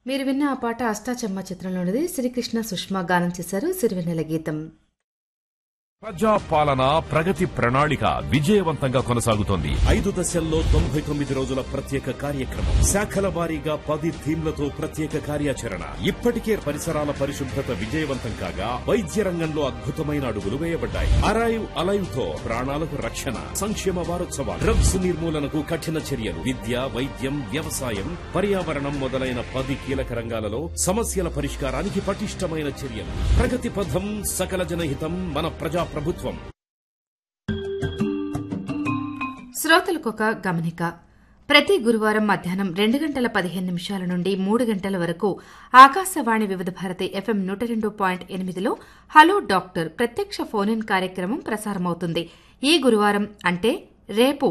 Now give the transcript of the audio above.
మీరు విన్న ఆ పాట అష్టాచమ్మ చిత్రంలోనిది శ్రీకృష్ణ సుష్మా గానం చేశారు సిరివెన్నెల గీతం ప్రజా పాలన ప్రగతి ప్రణాళిక విజయవంతంగా కొనసాగుతోంది ఐదు దశల్లో తొంభై తొమ్మిది రోజుల ప్రత్యేక కార్యక్రమం శాఖల వారీగా పది థీమ్లతో ప్రత్యేక కార్యాచరణ ఇప్పటికే పరిసరాల పరిశుభ్రత విజయవంతం కాగా వైద్య రంగంలో అద్భుతమైన అడుగులు వేయబడ్డాయి అరైవ్ అలైవ్ తో ప్రాణాలకు రక్షణ సంక్షేమ వారోత్సవాలు డ్రగ్స్ నిర్మూలనకు కఠిన చర్యలు విద్య వైద్యం వ్యవసాయం పర్యావరణం మొదలైన పది కీలక రంగాలలో సమస్యల పరిష్కారానికి పటిష్టమైన చర్యలు ప్రగతి పథం సకల జనహితం మన ప్రజా ప్రభుత్వం శ్రోతలకు ఒక గమనిక ప్రతి గురువారం మధ్యాహ్నం రెండు గంటల పదిహేను నిమిషాల నుండి మూడు గంటల వరకు ఆకాశవాణి వివిధ భారతి ఎఫ్ఎం నూట రెండు పాయింట్ ఎనిమిదిలో హలో డాక్టర్ ప్రత్యక్ష ఫోన్ ఇన్ కార్యక్రమం ప్రసారమవుతుంది ఈ గురువారం అంటే రేపు